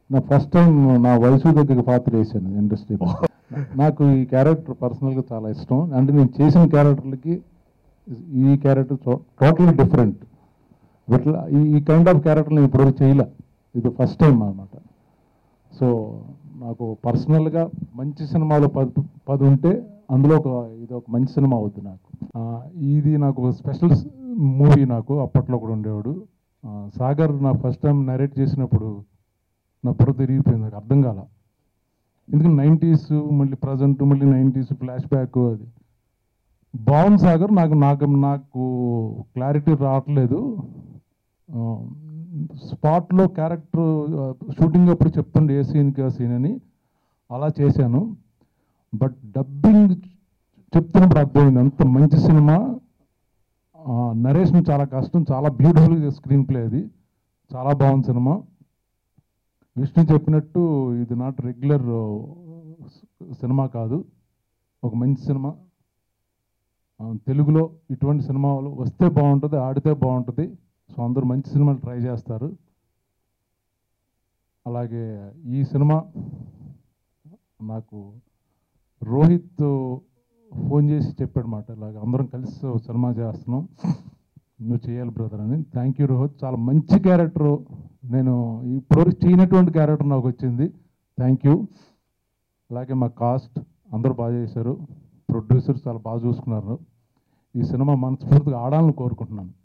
నా first time నా వయసు దగ్గర పాత్ర వేసాను ఇండస్ట్రీలో నాకు ఈ క్యారెక్టర్ పర్సనల్గా చాలా ఇష్టం అంటే నేను చేసిన క్యారెక్టర్లకి ఈ క్యారెక్టర్ టోటల్ డిఫరెంట్ ఇట్లా ఈ ఈ కైండ్ ఆఫ్ క్యారెక్టర్ నేను ఇప్పటివరకు చేయలే ఇది ఫస్ట్ టైం అన్నమాట సో నాకు పర్సనల్గా మంచి సినిమాలు పది పది ఉంటే అందులో ఒక ఇది ఒక మంచి సినిమా అవుద్ది నాకు ఆ, ఇది నాకు స్పెషల్ మూవీ నాకు అప్పట్లో కూడా ఉండేవాడు ఆ, సాగర్ నా ఫస్ట్ టైం నరేట్ చేసినప్పుడు నా బుర్ర తిరిగిపోయింది నాకు అర్థం కాల ఎందుకంటే నైంటీస్ మళ్ళీ ప్రజెంట్ మళ్ళీ నైంటీస్ ఫ్లాష్ బ్యాక్ అది బాగుంది సాగర్ నాకు నాకు నాకు క్లారిటీ రావట్లేదు స్పాట్లో క్యారెక్టర్ షూటింగ్ అప్పుడు చెప్తుండే ఏ సీన్కి ఆ సీన్ అని అలా చేశాను బట్ డబ్బింగ్ చెప్తున్నప్పుడు అర్థమైంది అంత మంచి సినిమా నరేషన్ చాలా కష్టం చాలా బ్యూటిఫుల్గా స్క్రీన్ ప్లే అది చాలా బాగుంది సినిమా విష్ణు చెప్పినట్టు ఇది నాట్ రెగ్యులర్ సినిమా కాదు ఒక మంచి సినిమా ఆ, తెలుగులో ఇటువంటి సినిమాలు వస్తే బాగుంటుంది ఆడితే బాగుంటుంది సో అందరూ మంచి సినిమాలు ట్రై చేస్తారు అలాగే ఈ సినిమా నాకు రోహిత్ ఫోన్ చేసి చెప్పాడు మాట ఇలాగ అందరం కలిసి ఓ సినిమా చేస్తున్నాం నువ్వు చేయాలి బ్రదర్ అని థ్యాంక్ యూ రోహిత్ చాలా మంచి క్యారెక్టర్ నేను ఇప్పటివరకు చేయనటువంటి క్యారెక్టర్ నాకు వచ్చింది థ్యాంక్ యూ అలాగే మా కాస్ట్ అందరూ బాగా చేశారు ప్రొడ్యూసర్స్ చాలా బాగా చూసుకున్నారు ఈ సినిమా మనస్ఫూర్తిగా ఆడాలని కోరుకుంటున్నాను